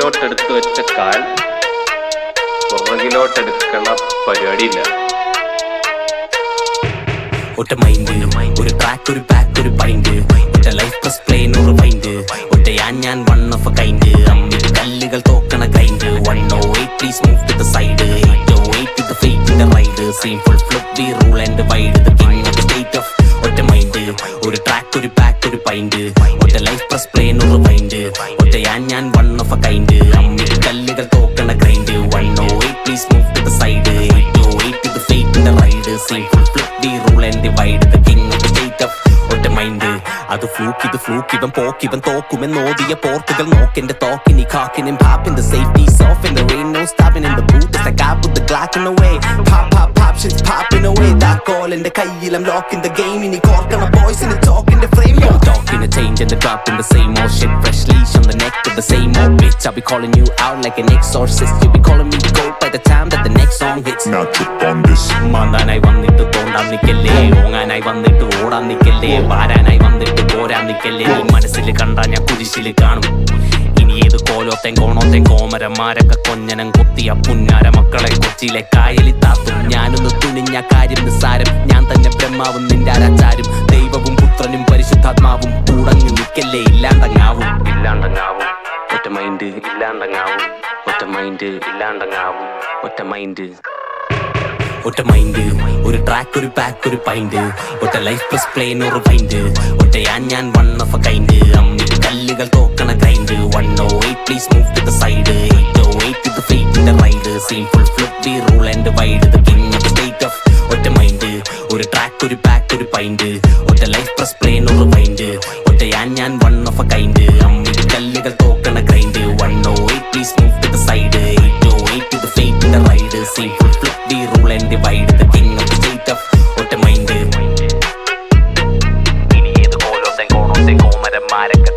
മുന്നിലോട്ടെടുത്ത് വെച്ച കാൽ പുറകിലോട്ടെടുക്കണ പരിപാടിയില്ല ഒറ്റ മൈൻഡ് ഒരു ട്രാക്ക് ഒരു പാക്ക് ഒരു പൈൻഡ് ഒറ്റ ലൈഫ് പ്ലസ് പ്ലെയിൻ ഒരു മൈൻഡ് ഒറ്റ ഞാൻ ഞാൻ വൺ ഓഫ് എ കൈൻഡ് അമ്മിൽ കല്ലുകൾ തോക്കണ kind one O eight please move to the side eight O eight to the fate in the ride same full flip the rule and wide the king of state of ഒറ്റ mind ഒരു track ഒരു pack ഒരു pint ഒറ്റ life plus plain ഒരു mind ഒറ്റ ഞാൻ ഞാൻ one of a kind അമ്മിൽ കല്ലുകൾ തോക്കണ grind one O eight please move to the side eight O eight to the fate in the ride same full flip the rule and divide the king of state of ഒറ്റ mind അത് fluke ഇത് fluke ഇവൻ പോക്ക് ഇവൻ തോക്കുമെന്ന് ഓതിയ പോർട്ടുകൾ നോക്കെന്റെ തോക്കിനി കാക്കിനും പാപ്പിന്റെ safety off in the rain no stopping in the boot it's like I put the Glock in the way pop pop pop shit's popping away that call എന്റെ കയ്യിൽ I'm locking the game ഇനി കോർക്കണ boys in the talk in the frame yo talking the change and the drop in the same old shit fresh leash on the neck of the same old bitch I'll be calling you out like an exorcist you be calling me the goat by the time that the next song hits Now trip on this. മാന്താനായി വന്നിട്ട് തോണ്ടാൻ നിക്കല്ലേ ഓങ്ങാനായി വന്നിട്ട് ഓടാൻ നിക്കല്ലേ വാരാനായി വന്നിട്ട് പോരാൻ നിക്കല്ലേ നീ മനസ്സിൽ കണ്ടാ ഞാൻ കുരിശിൽ കാണും ഇനി ഏത് കോലോത്തേം കോണോത്തേം കോമരന്മാരൊക്കെ കൊഞ്ഞനം കൊത്തിയ പുന്നാര മക്കളെ കൊച്ചിയിലെ കായലി താത്തും ഞാനൊന്ന് തുണിഞ്ഞ കാര്യം നിസ്സാരം ഞാൻ തന്നെ ബ്രഹ്മാവും നിന്റെ ആരാച്ചാരും ദൈവവും പുത്രനും പരിശുദ്ധാത്മാവും കൂടങ്ങ് നിക്കല്ലേ ഇല്ലാണ്ടങ്ങാവും ഇല്ലാണ്ടങ്ങാവും ഒറ്റ മൈൻഡ് ഇല്ലാണ്ടങ്ങാവും ഒറ്റ മൈൻഡ് ഇല്ലാണ്ടങ്ങാവും ഒറ്റ മൈൻഡ് ഒറ്റ മൈൻഡ് ഒരു ട്രാക്ക് ഒരു പാക്ക് ഒരു പൈൻഡ് ഒറ്റ ലൈഫ് പ്ലസ് പ്ലെയിൻ ഒരു പൈൻഡ് ഒറ്റ ഞാൻ ഞാൻ വൺ ഓഫ് എ കൈൻഡ് അമ്മിൽ കല്ലുകൾ തോക്കണ grind one O eight please move to the side eight O eight to the fate in the ride same full flip the rule and wide the king of state of ഒറ്റ mind ഒരു track ഒരു pack ഒരു pint ഒറ്റ life plus plain ഒരു pint ഒറ്റ ഞാൻ ഞാൻ one of a kind അമ്മിൽ കല്ലുകൾ തോക്കണ grind one O eight please move to the side eight O eight to the fate in the ride same full flip the rule and divide the king of state of ഒറ്റ mind ഇനി ഏത് കോലോത്തെ കോണോത്തെ കോമരന്മാരൊക്കെ